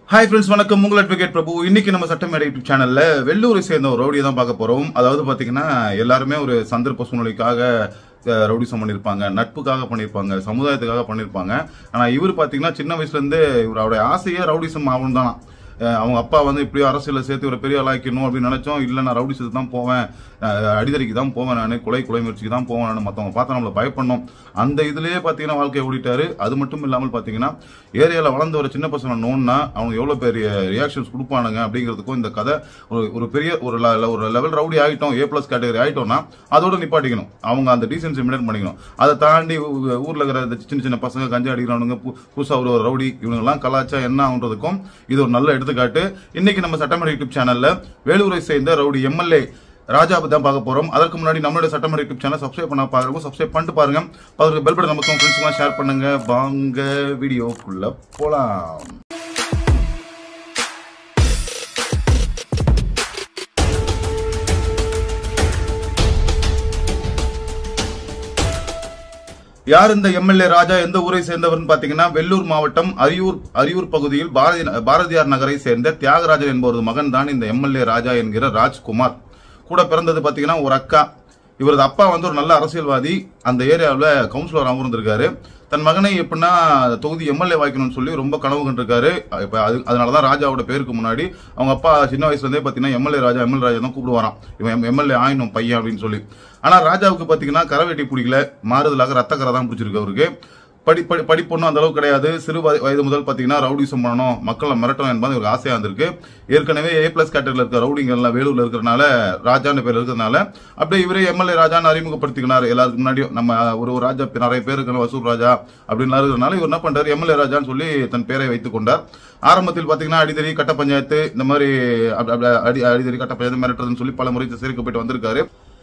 Hi friends வணக்கம் உங்கள் advocate பிரபு இன்னைக்கு நம்ம சட்டமேடை யூடியூப் சேனல்ல வெள்ளூரை சேர்ந்த ஒரு ரவுடியை தான் பார்க்க போறோம் அதாவது பாத்தீங்கன்னா எல்லாருமே ஒரு சந்தர்ப்ப சூழ்நிலைக்காக அஹ், ரவுடிசம் பண்ணியிருப்பாங்க நட்புக்காக பண்ணியிருப்பாங்க சமுதாயத்துக்காக பண்ணியிருப்பாங்க ஆனா இவர் பாத்தீங்கன்னா சின்ன வயசுல இருந்து இவரோட ஆசையே ரவுடிசம் ஆகணும் தானா அஹ், அவங்க அப்பா வந்து இப்படியோ அரசியல சேர்த்து ஒரு பெரிய ஆளாக்கணும் அப்படின்னு நினைச்சோம் இல்ல நான் ரவுடிசத்துக்கு தான் போவேன் அஹ், அடிதடிக்கு தான் போவேன் நான் கொலை கொலை முயற்சிக்கு தான் போவேன் நான் மத்தவங்க பார்த்தா நம்மள பயப்படணும் அந்த இதுலயே பாத்தீங்கன்னா வாழ்க்கையை ஓடிட்டாரு அது மட்டும் இல்லாமல் பாத்தீங்கன்னா ஏரியால வளர்ந்து வர சின்ன பசங்க நோன்னா அவங்க எவ்வளவு பெரிய ரியாக்ஷன்ஸ் கொடுப்பானுங்க அப்படிங்கிறதுக்கும் இந்த கதை ஒரு ஒரு பெரிய ஒரு le- ஒரு லெவல் ரவுடி ஆயிட்டோம் ஏ பிளஸ் கேட்டகரி ஆயிட்டோம்னா அதோட நிப்பாட்டிக்கணும் அவங்க அந்த டீசன்சி மெயின்டைன் பண்ணிக்கணும் அதை தாண்டி ஊ- ஊர்ல இருக்கிற இந்த சின்ன சின்ன பசங்க கஞ்சா அடிக்கிறவனுங்க பு- புதுசா ஒரு ரவுடி இவங்கெல்லாம் கலாச்சா என்ன ஆகுன்றதுக்கும் இது ஒரு நல்ல எடுத்துக்காட்டு இன்னைக்கு நம்ம சட்டமன்ற யூடியூப் சேனல்ல வேலூரை சேர்ந்த ரவுடி எம்எல்ஏ ராஜா பத்தி தான் பார்க்க போறோம் அதற்கு முன்னாடி நம்மளுடைய சட்டமன்ற யூடியூப் சேனல் சப்ஸ்கிரைப் பண்ண பாருங்க சப்ஸ்கிரைப் பண்ணிட்டு பாருங்க அதுக்கு பெல் பட்டன் நமக்கு ஃப்ரெண்ட்ஸ்லாம் ஷேர் பண்ணுங்க வாங்க வீடியோக்குள்ள போலாம் யார் இந்த எம்எல்ஏ ராஜா எந்த ஊரை சேர்ந்தவர்னு பாத்தீங்கன்னா வெள்ளூர் மாவட்டம் அரியூர் அரியூர் பகுதியில் பாரதி பாரதியார் நகரை சேர்ந்த தியாகராஜன் என்பவரது மகன் தான் இந்த எம்எல்ஏ ராஜா என்கிற ராஜ்குமார் கூட பிறந்தது பாத்தீங்கன்னா ஒரு அக்கா இவரது அப்பா வந்து ஒரு நல்ல அரசியல்வாதி அந்த ஏரியாவில் கவுன்சிலராகவும் இருந்திருக்காரு தன் மகனை எப்படின்னா தொகுதி எம்எல்ஏ வாய்க்கணும்னு சொல்லி ரொம்ப கனவு கண்டிருக்காரு இப்ப அது அதனாலதான் ராஜாவோட பேருக்கு முன்னாடி அவங்க அப்பா சின்ன வயசுல இருந்தே பாத்தீங்கன்னா எம்எல்ஏ ராஜா எம்எல்ஏ ராஜா தான் கூப்பிடுவாராம் இவன் எம்எல்ஏ ஆயினும் பையன் அப்படின்னு சொல்லி ஆனா ராஜாவுக்கு பாத்தீங்கன்னா கரவேட்டி பிடிக்கல மாறுதலாக ரத்த கரை தான் பிடிச்சிருக்கு அவருக்கு படி படி படிப்பொன்னும் அந்த அளவுக்கு கிடையாது சிறு வய- வயது முதல் பாத்தீங்கன்னா ரவுடிசம் பண்ணணும் மக்களை மிரட்டணும் என்பது ஒரு ஆசையா இருந்திருக்கு ஏற்கனவே ஏ பிளஸ் கேட்டகரியில் இருக்க ரவுடிங்க எல்லாம் வேலூர்ல இருக்கிறனால ராஜான்னு பேர் இருக்கிறதுனால அப்படியே இவரே எம்எல்ஏ ராஜான்னு அறிமுகப்படுத்திக்கினார் எல்லாருக்கு முன்னாடியும் நம்ம ஒரு ஒரு ராஜா நிறைய பேர் இருக்கிற வசூல் ராஜா அப்படின்னு இருக்கிறனால இவர் என்ன பண்றாரு எம்எல்ஏ ராஜான்னு சொல்லி தன் பேரை வைத்துக் கொண்டார் ஆரம்பத்தில் பாத்தீங்கன்னா அடிதடி கட்ட பஞ்சாயத்து இந்த மாதிரி அப்ப- அப்ப அடி அடிதடி கட்ட பஞ்சாயத்து மிரட்டுறதுன்னு சொல்லி பல முறை சிறைக்கு போயிட்டு வந்திருக்காரு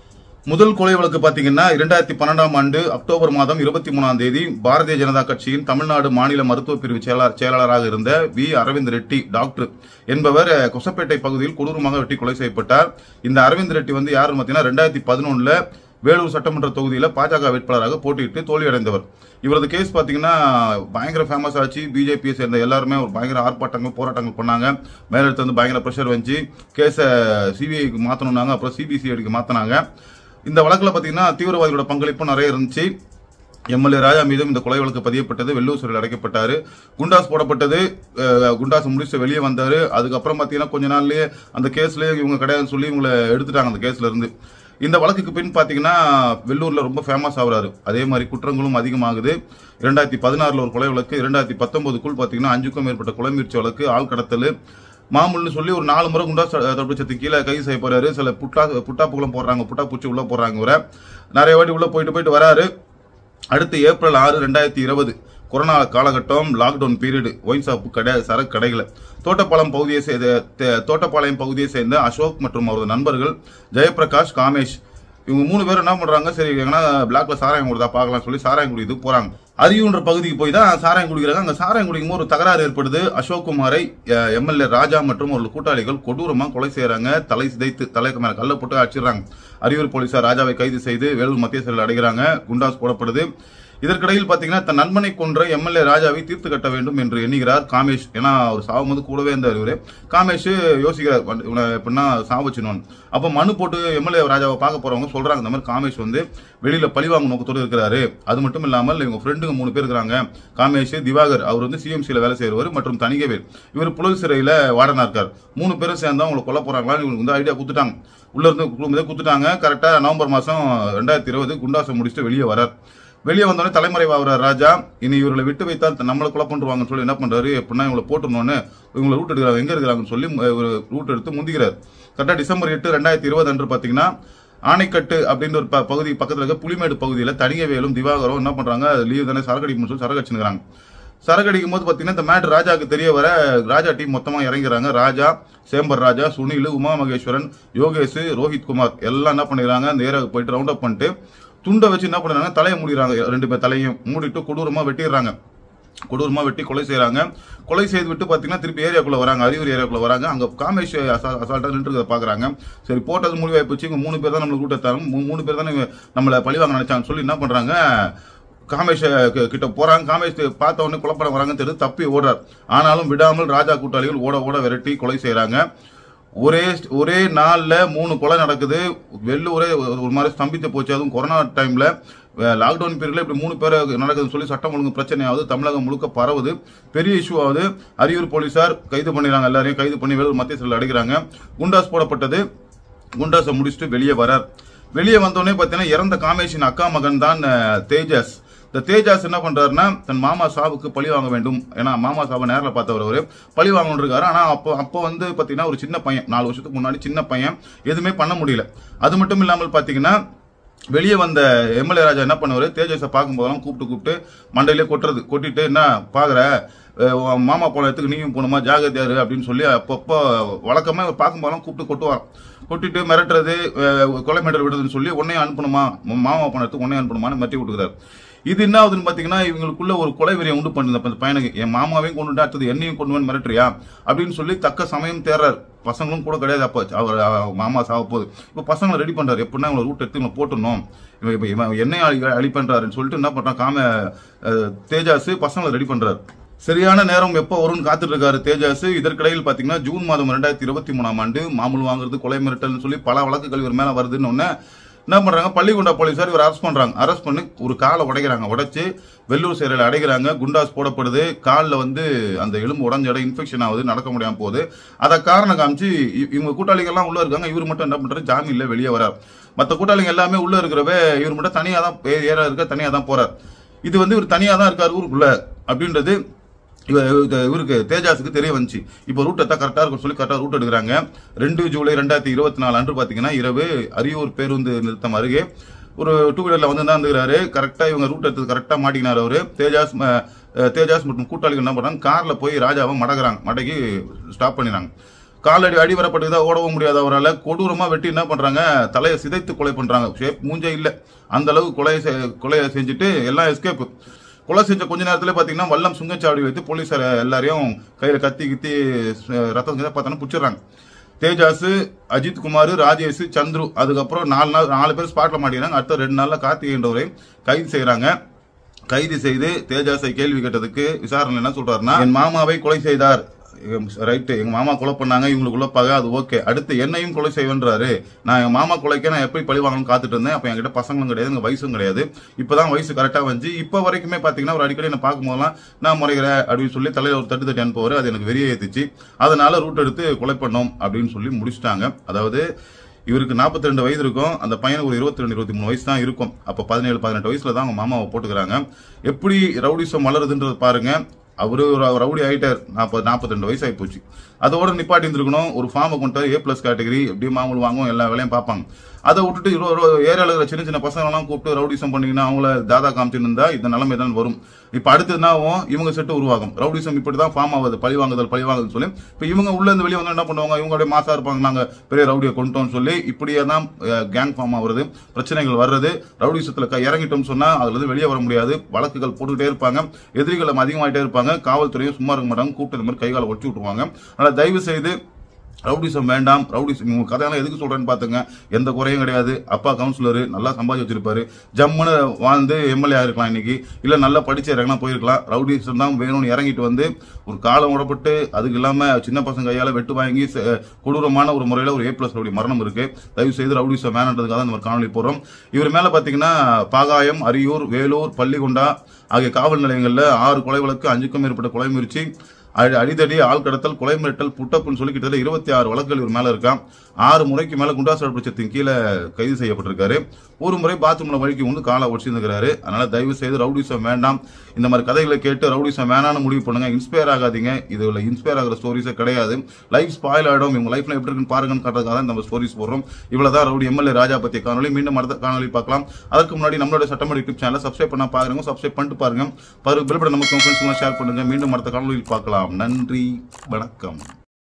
முதல் கொலை வழக்கு பாத்தீங்கன்னா இரண்டாயிரத்தி பன்னெண்டாம் ஆண்டு அக்டோபர் மாதம் இருபத்தி மூணாம் தேதி பாரதிய ஜனதா கட்சியின் தமிழ்நாடு மாநில மருத்துவ பிரிவு செயலாளர் செயலாளராக இருந்த வி அரவிந்த் ரெட்டி டாக்டர் என்பவர் அஹ், கொசப்பேட்டை பகுதியில் கொடூரமாக வெட்டி கொலை செய்யப்பட்டார் இந்த அரவிந்த் ரெட்டி வந்து யாருன்னு பாத்தீங்கன்னா ரெண்டாயிரத்தி பதினொன்னுல வேலூர் சட்டமன்ற தொகுதியில பாஜக வேட்பாளராக போட்டியிட்டு தோல்வியடைந்தவர் இவரது கேஸ் பாத்தீங்கன்னா பயங்கர ஃபேமஸ் ஆச்சு பிஜேபியை சேர்ந்த எல்லாருமே ஒரு பயங்கர ஆர்ப்பாட்டங்கள் போராட்டங்கள் பண்ணாங்க மேலிடத்துல இருந்து பயங்கர ப்ரெஷர் வந்துச்சு கேஸை சிபிஐக்கு மாத்தணும்னாங்க அப்புறம் சிபிசிஐடிக்கு மாத்தினாங்க இந்த வழக்குல பாத்தீங்கன்னா தீவிரவாதிகளோட பங்களிப்பு நிறைய இருந்துச்சு எம்எல்ஏ ராஜா மீதும் இந்த கொலை வழக்கு பதியப்பட்டது வெள்ளூர் சிறையில் அடைக்கப்பட்டாரு குண்டாஸ் போடப்பட்டது அஹ், குண்டாஸ் முடிச்சு வெளியே வந்தாரு அதுக்கப்புறம் பாத்தீங்கன்னா கொஞ்ச நாள்லயே அந்த கேஸ்லயே இவங்க கிடையாதுன்னு சொல்லி இவங்களை எடுத்துட்டாங்க அந்த கேஸ்ல இருந்து இந்த வழக்குக்கு பின் பாத்தீங்கன்னா வெள்ளூர்ல ரொம்ப ஃபேமஸ் ஆகுறாரு அதே மாதிரி குற்றங்களும் அதிகமாகுது இரண்டாயிரத்தி பதினாறுல ஒரு கொலை வழக்கு இரண்டாயிரத்தி பத்தொன்பதுக்குள் பாத்தீங்கன்னா அஞ்சுக்கும் மேற்பட்ட கொலை முயற்சி வழக்கு ஆள் கடத்தல் மாமூல்னு சொல்லி ஒரு நாலு முறை குண்டா தடுப்புச்சத்து கீழே கைது செய்ய போறாரு சில புட்டா புட்டாப்புகளும் போடுறாங்க புட்டா பூச்சி உள்ள போடுறாங்க இவரை நிறைய வாட்டி உள்ள போயிட்டு போயிட்டு வராரு அடுத்து ஏப்ரல் ஆறு ரெண்டாயிரத்தி இருபது கொரோனா காலகட்டம் லாக்டவுன் பீரியடு ஒயின் ஷாப் கடை சரக்கு கடைகளை தோட்டப்பாளையம் பகுதியை சேர்ந்த தே- தோட்டப்பாளையம் பகுதியை சேர்ந்த அசோக் மற்றும் அவரது நண்பர்கள் ஜெயபிரகாஷ் காமேஷ் இவங்க மூணு பேரும் என்ன பண்றாங்க சரி எங்கன்னா பிளாக்ல சாராயம் குடிதா பார்க்கலாம் சொல்லி சாராயம் குடிக்கிறதுக்கு போறாங்க அரியூன்ற பகுதிக்கு போய் தான் சாராயம் குடிக்கிறாங்க அங்க சாராயம் குடிக்கும் போது ஒரு தகராறு ஏற்படுது அசோக் குமாரை எம்எல்ஏ ராஜா மற்றும் ஒரு கூட்டாளிகள் கொடூரமா கொலை செய்யறாங்க தலை சிதைத்து தலைக்கு மேல கல்ல போட்டு அடிச்சிடுறாங்க அரியூர் போலீசார் ராஜாவை கைது செய்து வேலூர் மத்திய சிறையில் அடைகிறாங்க குண்டாஸ் போடப்படுது இதற்கிடையில் பாத்தீங்கன்னா தன் நண்பனை கொன்ற எம்எல்ஏ ராஜாவை தீர்த்து கட்ட வேண்டும் என்று எண்ணுகிறார் காமேஷ் ஏன்னா அவர் சாவும் போது கூடவே இருந்தார் இவரு காமேஷ் யோசிக்கிறார் வந்து இவனை எப்படின்னா சாவச்சினோன்னு அப்ப மனு போட்டு எம்எல்ஏ ராஜாவை பார்க்க போறவங்க சொல்றாங்க இந்த மாதிரி காமேஷ் வந்து வெளியில பழிவாங்க நோக்கத்தோடு இருக்கிறாரு அது மட்டும் இல்லாமல் இவங்க ஃப்ரெண்டுங்க மூணு பேர் இருக்கிறாங்க காமேஷ் திவாகர் அவர் வந்து சிஎம்சியில வேலை செய்யறவர் மற்றும் தனிகவேல் இவர் புலல் சிறையில வார்டனா இருக்கார் மூணு பேரும் சேர்ந்தா அவங்களை கொல்ல போறாங்களான்னு இவங்களுக்கு வந்து ஐடியா குத்துட்டாங்க உள்ள இருந்து குடும்பத்தை குத்துட்டாங்க கரெக்டா நவம்பர் மாசம் ரெண்டாயிரத்தி இருபது குண்டாசம் முடிச்சுட்டு வெளியே வரார் வெளியே வந்தோடனே தலைமறைவாகிறார் ராஜா இனி இவர்களை விட்டு வைத்தால் த- நம்மளை கொலை பண்ணுவாங்கன்னு சொல்லி என்ன பண்றாரு எப்படின்னா இவங்களை போட்டுருந்தோன்னு இவங்களை ரூட் எடுக்கிறாங்க எங்க இருக்கிறாங்கன்னு சொல்லி ம- ஒரு ரூட் எடுத்து முந்திக்கிறார் கரெக்டா டிசம்பர் எட்டு ரெண்டாயிரத்தி இருபது அன்று பாத்தீங்கன்னா ஆணைக்கட்டு அப்படின்ற ஒரு ப- பகுதி பக்கத்துல இருக்க புலிமேடு பகுதியில தனியவேலும் திவாகரும் என்ன பண்றாங்க லீவ் தானே சரக்கடிக்கணும்னு சொல்லி சரக்கு வச்சுக்கிறாங்க சரக்கு அடிக்கும் போது பாத்தீங்கன்னா இந்த மேட் ராஜாக்கு தெரிய வர ராஜா டீம் மொத்தமா இறங்கிறாங்க ராஜா சேம்பர் ராஜா சுனில் உமா மகேஸ்வரன் யோகேஷ் ரோஹித் குமார் எல்லாம் என்ன பண்ணிடுறாங்க அந்த ஏரியாவுக்கு போயிட்டு ரவுண்ட் அப் பண்ணிட்டு துண்டை வச்சு என்ன பண்றாங்க தலையை மூடிடுறாங்க ரெண்டு பேர் தலையும் மூடிட்டு கொடூரமா வெட்டிடுறாங்க கொடூரமா வெட்டி கொலை செய்றாங்க கொலை செய்து விட்டு பாத்தீங்கன்னா திருப்பி ஏரியாக்குள்ள வராங்க அரியூர் ஏரியாக்குள்ள வராங்க அங்க காமேஷ் அசா- அசால்ட்டா நின்று பாக்குறாங்க சரி போட்டது முடிவாய் போச்சு இவங்க மூணு பேர் தான் நம்மளுக்கு கூட்டத்தாங்க மூணு பேர் தானே நம்மள பழிவாங்க நினைச்சாங்கன்னு சொல்லி என்ன பண்றாங்க காமேஷ கி- கிட்ட போறாங்க காமேஷ் பார்த்த உடனே கொலை பண்ண வராங்கன்னு தெரிஞ்சு தப்பி ஓடுறார் ஆனாலும் விடாமல் ராஜா கூட்டாளிகள் ஓட ஓட விரட்டி கொலை செய்றாங்க ஒரே ஒரே நாள்ல மூணு கொலை நடக்குது வெள்ளூரே ஒரு மாதிரி ஸ்தம்பித்து போச்சு அதுவும் கொரோனா டைம்ல லாக்டவுன் பீரியட்ல இப்படி மூணு பேர் நடக்குதுன்னு சொல்லி சட்டம் ஒழுங்கு பிரச்சனை ஆகுது தமிழகம் முழுக்க பரவுது பெரிய இஷ்யூ ஆகுது அரியூர் போலீசார் கைது பண்ணிடுறாங்க எல்லாரையும் கைது பண்ணி வேலூர் மத்திய சிறையில் அடைக்கிறாங்க குண்டாஸ் போடப்பட்டது குண்டாஸை முடிச்சுட்டு வெளியே வரார் வெளியே வந்தோடனே பார்த்தீங்கன்னா இறந்த காமேஷின் அக்கா மகன் தான் அஹ், தேஜஸ் இந்த தேஜாஸ் என்ன பண்றாருன்னா தன் மாமா சாவுக்கு பழி வாங்க வேண்டும் ஏன்னா மாமா சாவை நேரில் பார்த்தவர் அவரு பழி வாங்கணும் இருக்காரு ஆனா அப்போ அப்போ வந்து பாத்தீங்கன்னா ஒரு சின்ன பையன் நாலு வருஷத்துக்கு முன்னாடி சின்ன பையன் எதுவுமே பண்ண முடியல அது மட்டும் இல்லாமல் பாத்தீங்கன்னா வெளியே வந்த எம்எல்ஏ ராஜா என்ன பண்ணுவாரு தேஜஸை பார்க்கும்போதெல்லாம் கூப்பிட்டு கூப்பிட்டு மண்டையிலே கொட்டுறது கொட்டிட்டு என்ன பாக்குற அஹ் உன் மாமா போன இடத்துக்கு நீயும் போகணுமா ஜாகிரதையாரு அப்படின்னு சொல்லி அப்பப்போ வழக்கமா பார்க்கும்போதெல்லாம் கூப்பிட்டு கொட்டுவாராம் கொட்டிட்டு மிரட்டுறது அஹ் கொலை மிரட்டல் விடுறதுன்னு சொல்லி உன்னையும் அனுப்பணுமா உன் மாமா போன இடத்துக்கு உன்னையும் அனுப்பணுமான்னு மிரட்டி விட்டுக்கிறாரு இது என்ன ஆகுதுன்னு பாத்தீங்கன்னா இவங்களுக்குள்ள ஒரு கொலை வெறியை உண்டு பண்ணுது அப்ப அந்த பையனுக்கு என் மாமாவையும் கொண்டு அடுத்தது என்னையும் கொண்டு வந்து மிரட்டுறியா அப்படின்னு சொல்லி தக்க சமயம் தேர்றாரு பசங்களும் கூட கிடையாது அப்ப அவர் அவர் மாமா சாவ போகுது இப்ப பசங்களை ரெடி பண்றாரு எப்படின்னா இவங்களை ரூட் எடுத்து இவங்களை போட்டுடணும் இவன் இப்ப இவன் என்னையும் அழி அழிப்பண்றாருன்னு சொல்லிட்டு என்ன பண்றான் காம அஹ், தேஜாஸ் பசங்களை ரெடி பண்றாரு சரியான நேரம் எப்போ வரும்னு காத்துட்டு இருக்காரு தேஜாஸ் இதற்கிடையில் பாத்தீங்கன்னா ஜூன் மாதம் ரெண்டாயிரத்தி இருபத்தி மூணாம் ஆண்டு மாமூல் வாங்குறது கொலை மிரட்டல்னு சொல்லி பல வழக்குகள் இவர் மேல வருதுன்னு உடனே என்ன பண்றாங்க பள்ளிகுண்டா போலீசார் இவர் அரெஸ்ட் பண்றாங்க அரெஸ்ட் பண்ணி ஒரு காலை உடைக்கிறாங்க உடைச்சு வெள்ளூர் சிறையில் அடைக்கிறாங்க குண்டாஸ் போடப்படுது காலில் வந்து அந்த எலும்பு உடஞ்ச இடம் இன்ஃபெக்ஷன் ஆகுது நடக்க முடியாம போகுது அதை காரணம் காமிச்சு இ- இவங்க கூட்டாளிகள்லாம் உள்ள இருக்காங்க இவர் மட்டும் என்ன பண்றாரு ஜாமீன்ல வெளியே வரார் மற்ற கூட்டாளிங்க எல்லாமே உள்ள இருக்கிறவே இவர் மட்டும் தனியா தான் ஏ- ஏற இருக்க தனியா தான் போறார் இது வந்து இவர் தனியா தான் இருக்காரு ஊருக்குள்ள அப்படின்றது இவ- இது இவருக்கு தேஜாஸுக்கு தெரிய வந்துச்சு இப்போ ரூட் எத்தா கரெக்டா இருக்கும் சொல்லி கரெக்டா ரூட் எடுக்கிறாங்க ரெண்டு ஜூலை ரெண்டாயிரத்தி இருபத்தி நாலு அன்று பாத்தீங்கன்னா இரவு அரியூர் பேருந்து நிறுத்தம் அருகே ஒரு டூ வீலர்ல வந்து தான் இருந்துக்கிறாரு கரெக்டா இவங்க ரூட் எடுத்து கரெக்டா மாட்டிக்கினாரு அவரு தேஜாஸ் ம- அஹ் தேஜாஸ் மற்றும் கூட்டாளிகள் என்ன பண்றாங்க கார்ல போய் ராஜாவை மடக்குறாங்க மடக்கி ஸ்டாப் பண்ணிடுறாங்க காலடி அடி வரப்பட்டதா ஓடவும் முடியாத அவரால் கொடூரமா வெட்டி என்ன பண்றாங்க தலையை சிதைத்து கொலை பண்றாங்க ஷேப் மூஞ்சே இல்ல அந்த அளவுக்கு கொலை செ- கொலையை செஞ்சுட்டு எல்லாம் எஸ்கேப் கொலை செஞ்ச கொஞ்ச நேரத்துல பாத்தீங்கன்னா வல்லம் சுங்கச்சாவடி வைத்து போலீசார் எல்லாரையும் கையில கத்தி கித்தி அஹ், ரத்தம் பார்த்தோன்னா பிடிச்சிடுறாங்க தேஜாஸ் அஜித் குமார் ராஜேஷ் சந்துரு அதுக்கப்புறம் நாலு நாள் நாலு பேர் ஸ்பாட்ல மாட்டிக்கிறாங்க அடுத்த ரெண்டு நாள்ல கார்த்திகேன்றவரை கைது செய்யறாங்க கைது செய்து தேஜாஸை கேள்வி கேட்டதுக்கு விசாரணை என்ன சொல்றாருன்னா என் மாமாவை கொலை செய்தார் ரைட்டு எங்க மாமா கொலை பண்ணாங்க இவங்களுக்குள்ள பகை அது ஓகே அடுத்து என்னையும் கொலை செய்வேன்றாரு நான் எங்க மாமா கொலைக்க நான் எப்படி பழி வாங்கணும்னு காத்துட்டு இருந்தேன் அப்ப என்கிட்ட பசங்களும் கிடையாது எங்க வயசும் கிடையாது இப்பதான் வயசு கரெக்டா வந்துச்சு இப்ப வரைக்குமே பாத்தீங்கன்னா ஒரு அடிக்கடி என்ன பார்க்கும்போதெல்லாம் நான் முறைகிறேன் அப்படின்னு சொல்லி தலையில ஒரு தட்டு தட்டி அனுப்புவாரு அது எனக்கு வெறிய ஏத்துச்சு அதனால ரூட் எடுத்து கொலை பண்ணோம் அப்படின்னு சொல்லி முடிச்சிட்டாங்க அதாவது இவருக்கு 42 ரெண்டு வயது இருக்கும் அந்த பையனுக்கு ஒரு இருபத்தி ரெண்டு இருபத்தி மூணு வயசு தான் இருக்கும் அப்ப பதினேழு பதினெட்டு வயசுல தான் அவங்க மாமாவை போட்டுக்கிறாங்க எப்படி ரவுடிசம் வளருதுன்றது பாருங்க அவரு ஒரு ரவுடி ஆயிட்டார் நாற்பது நாற்பத்தி ரெண்டு வயசு ஆகி போச்சு அதோட நிப்பாட்டி இருந்திருக்கணும் ஒரு ஃபார்மை கொண்டு ஏ பிளஸ் கேட்டகரி எப்படி மாமூல் வாங்கும் எல்லா வேலையும் பார்ப்பாங்க அதை விட்டுட்டு இருபது ஏரியாவில் இருக்கிற சின்ன சின்ன பசங்க எல்லாம் கூப்பிட்டு ரவுடிசம் பண்ணீங்கன்னா அவங்கள தாதா காமிச்சுன்னு இருந்தா இந்த நிலைமை தான் வரும் இப்ப அடுத்து என்ன ஆகும் இவங்க செட்டு உருவாகும் ரவுடிசம் இப்படி தான் ஃபார்ம் ஆகுது பழி வாங்குதல் பழி வாங்குதல் சொல்லி இப்ப இவங்க உள்ள இருந்து வெளியே வந்து என்ன பண்ணுவாங்க இவங்களுடைய மாசா இருப்பாங்க நாங்க பெரிய ரவுடியை கொண்டுட்டோம்னு சொல்லி இப்படியே தான் கேங் ஃபார்ம் ஆகுறது பிரச்சனைகள் வர்றது ரவுடிசத்துல க- இறங்கிட்டோம்னு சொன்னா அதுல இருந்து வெளியே வர முடியாது வழக்குகள் போட்டுக்கிட்டே இருப்பாங்க எதிரிகள் அதிகமாயிட்டே இருப்பாங்க காவல்துறையும் சும்மா இருக்க மாட்டாங்க கூப்பிட்டு இந்த மாதிரி கைகால ஒட்டி விட்டுருவாங்க அதனால தயவு செய்து ரவுடிசம் வேண்டாம் ரவுடிசம் உங்க கதையெல்லாம் எதுக்கு சொல்றேன்னு பாத்துங்க எந்த குறையும் கிடையாது அப்பா கவுன்சிலர் நல்லா சம்பாதிச்சு வச்சிருப்பாரு ஜம்முன்னு வாழ்ந்து எம்எல்ஏ இருக்கலாம் இன்னைக்கு இல்ல நல்லா படிச்சு இறங்கினா போயிருக்கலாம் ரவுடிசம் தான் வேணும்னு இறங்கிட்டு வந்து ஒரு காலம் உடப்பட்டு அதுக்கு இல்லாம சின்ன பசங்க கையால வெட்டு வாங்கி ச- கொடூரமான ஒரு முறையில ஒரு ஏ பிளஸ் ரவுடி மரணம் இருக்கு தயவு செய்து ரவுடிசம் வேணான்றதுக்காக தான் இந்த மாதிரி காணொலி போறோம் இவர் மேல பாத்தீங்கன்னா பாகாயம் அரியூர் வேலூர் பள்ளிகொண்டா ஆகிய காவல் நிலையங்கள்ல ஆறு கொலை வழக்கு அஞ்சுக்கும் மேற்பட்ட கொலை முயற்சி அடி- அடிதடி ஆள் கடத்தல் கொலை மிரட்டல் புட்டப்புன்னு சொல்லி கிட்டத்தட்ட இருபத்தி ஆறு வழக்குகள் இவர் மேல இருக்கான் ஆறு முறைக்கு மேல குண்டாஸ் பிரச்சத்தின் கீழே கைது செய்யப்பட்டிருக்காரு ஒரு முறை பாத்ரூம்ல வழிக்கு வந்து காலை ஒடிச்சிருந்துக்கிறாரு அதனால தயவு செய்து ரவுடிசம் வேண்டாம் இந்த மாதிரி கதைகளை கேட்டு ரவுடிசம் வேணாம்னு முடிவு பண்ணுங்க இன்ஸ்பயர் ஆகாதீங்க இதுல இன்ஸ்பயர் ஆகிற ஸ்டோரிஸே கிடையாது லைஃப் ஸ்பாயில் ஆயிடும் இவங்க லைஃப்ல எப்படி இருக்குன்னு பாருங்கன்னு காட்டுறதுக்காக தான் நம்ம ஸ்டோரிஸ் போடுறோம் இவ்வளவுதான் ரவுடி எம்எல்ஏ ராஜா பத்திய காணொலி மீண்டும் அடுத்த காணொலி பார்க்கலாம் அதற்கு முன்னாடி நம்மளோட சட்டமன்ற யூடியூப் சேனலை சப்ஸ்கிரைப் பண்ண பாருங்க சப்ஸ்கிரைப் பண்ணிட்டு பாருங்க பாரு பெல் பட்டன் நமக்கு ஃப்ரெண்ட்ஸ் ஷேர் பண்ணுங்க மீண்டும் அடுத்த காணொலியில் பார்க்கலாம் நன்றி வணக்கம்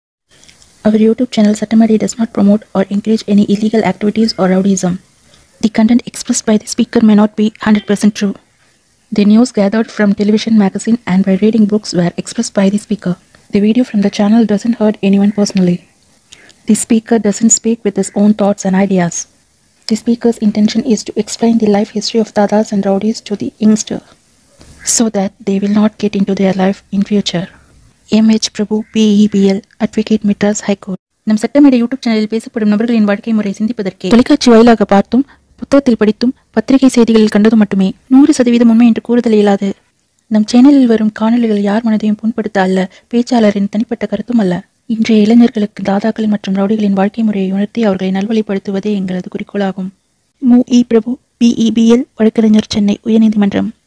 Our YouTube channel Satamari does not promote or encourage any illegal activities or rowdyism. The content expressed by the speaker may not be 100% true. The news gathered from television, magazine, and by reading books were expressed by the speaker. The video from the channel doesn't hurt anyone personally. The speaker doesn't speak with his own thoughts and ideas. The speaker's intention is to explain the life history of dadas and rowdies to the youngster so that they will not get into their life in future. MH Prabhu PEBL Advocate Madras High Court நம் சட்டமேடை YouTube சேனலில் பேசப்படும் நபர்களின் வாழ்க்கை முறை சிந்திப்பதற்கே தொலைக்காட்சி வாயிலாக பார்த்தும் புத்தகத்தில் படித்தும் பத்திரிகை செய்திகளில் கண்டதும் மட்டுமே நூறு சதவீதம் உண்மை என்று கூறுதல் இயலாது நம் சேனலில் வரும் காணொளிகள் யார் மனதையும் புண்படுத்த அல்ல பேச்சாளரின் தனிப்பட்ட கருத்தும் அல்ல இன்றைய இளைஞர்களுக்கு தாதாக்கள் மற்றும் ரவுடிகளின் வாழ்க்கை முறையை உணர்த்தி அவர்களை நல்வழிப்படுத்துவதே எங்களது குறிக்கோளாகும் மு இ பிரபு பிஇபிஎல் வழக்கறிஞர் சென்னை உயர்நீதிமன்றம்